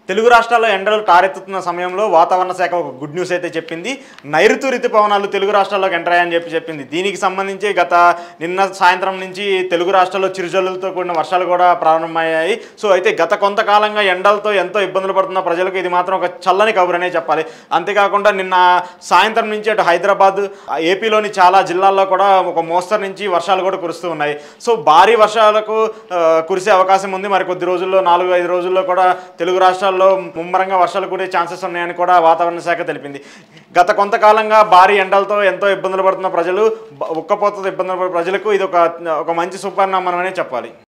తెలుగు రాష్ట్రాల్లో ఎండలు టారెత్తుతున్న సమయంలో వాతావరణ శాఖ ఒక గుడ్ న్యూస్ అయితే చెప్పింది నైరుతి ఋతుపవనాలు తెలుగు రాష్ట్రాల్లోకి ఎంటర్ అయ్యాయని చెప్పి చెప్పింది దీనికి సంబంధించి గత నిన్న సాయంత్రం నుంచి తెలుగు రాష్ట్రాల్లో చిరుజల్లులతో కూడిన వర్షాలు కూడా ప్రారంభమయ్యాయి సో అయితే గత కొంతకాలంగా ఎండలతో ఎంతో ఇబ్బందులు పడుతున్న ప్రజలకు ఇది మాత్రం ఒక చల్లని కబురనే చెప్పాలి అంతేకాకుండా నిన్న సాయంత్రం నుంచి అటు హైదరాబాద్ ఆ ఏపీలోని చాలా జిల్లాల్లో కూడా ఒక మోస్తరు నుంచి వర్షాలు కూడా కురుస్తూ ఉన్నాయి సో భారీ వర్షాలకు ఆ, కురిసే అవకాశం ఉంది మరి కొద్ది రోజుల్లో నాలుగు ఐదు రోజుల్లో కూడా తెలుగు రాష్ట్రాల్లో ముమ్మరంగా వర్షాలు కురే ఛాన్సెస్ ఉన్నాయని కూడా వాతావరణ శాఖ తెలిపింది గత కొంతకాలంగా భారీ ఎండలతో ఎంతో ఇబ్బందులు పడుతున్న ప్రజలు బ- ఉక్కపోతతో ఇబ్బందులు పడే ప్రజలకు ఇది ఒక ఒక మంచి సుపరిణామం అనే చెప్పాలి